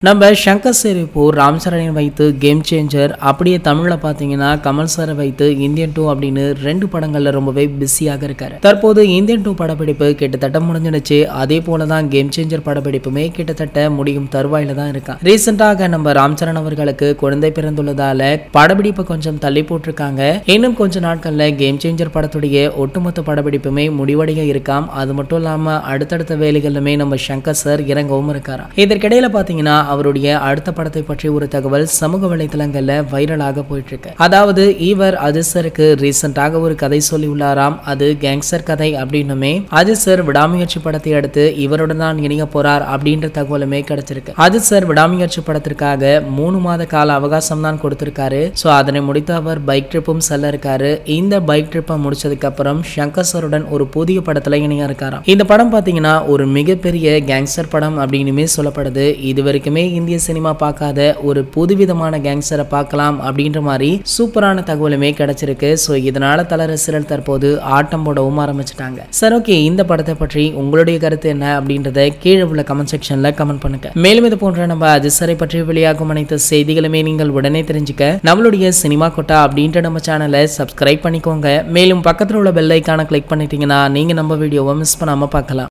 நம்ம சங்கர் சார் இப்போ ராம் சரணையை வைத்து கேம் சேஞ்சர் அப்படியே தமிழ்ல பாத்தீங்கன்னா கமல் சாரை வைத்து இந்தியன் டூ அப்படின்னு ரெண்டு படங்கள்ல ரொம்பவே பிஸியாக இருக்காரு தற்போது இந்தியன் டூ படப்பிடிப்பு கிட்டத்தட்ட முடிஞ்சிடுச்சு அதே போலதான் கேம் சேஞ்சர் படப்பிடிப்புமே கிட்டத்தட்ட முடியும் தருவாயில தான் இருக்கான் ரீசெண்டாக நம்ம ராம் சரண் அவர்களுக்கு குழந்தை பிறந்துள்ளதால படப்பிடிப்பை கொஞ்சம் தள்ளி போட்டிருக்காங்க இன்னும் கொஞ்ச நாட்கள்ல கேம் சேஞ்சர் படத்துடைய ஒட்டுமொத்த படப்பிடிப்புமே முடிவடைய இருக்காம் அது மட்டும் இல்லாம அடுத்தடுத்த வேலைகளிலுமே நம்ம சங்கர் சார் இறங்கவும் இருக்காராம் இதற்கிடையில பாத்தீங்கன்னா அவருடைய அடுத்த படத்தை பற்றி ஒரு தகவல் சமூக வலைதளங்கள்ல வைரலாக போயிட்டு இருக்கு அதாவது இவர் அஜித் சருக்கு ரீசெண்டாக ஒரு கதை சொல்லி உள்ளாராம் அது கேங்ஸ்டர் கதை அப்படின்னுமே அஜித் சார் விடாமுயற்சி படத்தை அடுத்து இவருடன் தான் இணைய போறார் அப்படின்ற தகவலுமே கிடைச்சிருக்கு அஜித் சார் விடாமுயற்சி படத்திற்காக மூணு மாத கால அவகாசம் தான் கொடுத்திருக்காரு ஸோ அதனை முடித்து அவர் பைக் ட்ரிப்பும் செல்ல இருக்காரு இந்த பைக் ட்ரிப்பை முடிச்சதுக்கு அப்புறம் சங்கர் சாருடன் ஒரு புதிய படத்துல இணைய இருக்காராம் இந்த படம் பாத்தீங்கன்னா ஒரு மிகப்பெரிய கேங்ஸ்டர் படம் அப்படின்னுமே சொல்லப்படுது இது வரைக்குமே இந்திய சினிமா பார்க்காத ஒரு புதுவிதமான கேங்ஸ்டரை பார்க்கலாம் அப்படின்ற மாதிரி சூப்பரான தகவலுமே கிடைச்சிருக்கு ஸோ இதனால தல ரசிகர்கள் தற்போது ஆட்டம் போடவும் ஆரம்பிச்சிட்டாங்க சார் ஓகே இந்த படத்தை பற்றி உங்களுடைய கருத்து என்ன அப்படின்றத கீழே உள்ள கமெண்ட் செக்ஷன்ல கமெண்ட் பண்ணுங்க மேலும் இது போன்ற நம்ம அஜித் சாரை பற்றி வெளியாகும் அனைத்து செய்திகளுமே நீங்கள் உடனே தெரிஞ்சுக்க நம்மளுடைய சினிமா கொட்டா அப்படின்ற நம்ம சேனலை சப்ஸ்கிரைப் பண்ணிக்கோங்க மேலும் பக்கத்தில் உள்ள பெல் ஐக்கானை கிளிக் பண்ணிட்டீங்கன்னா நீங்க நம்ம வீடியோவை மிஸ் பண்ணாம பார்க்கலாம்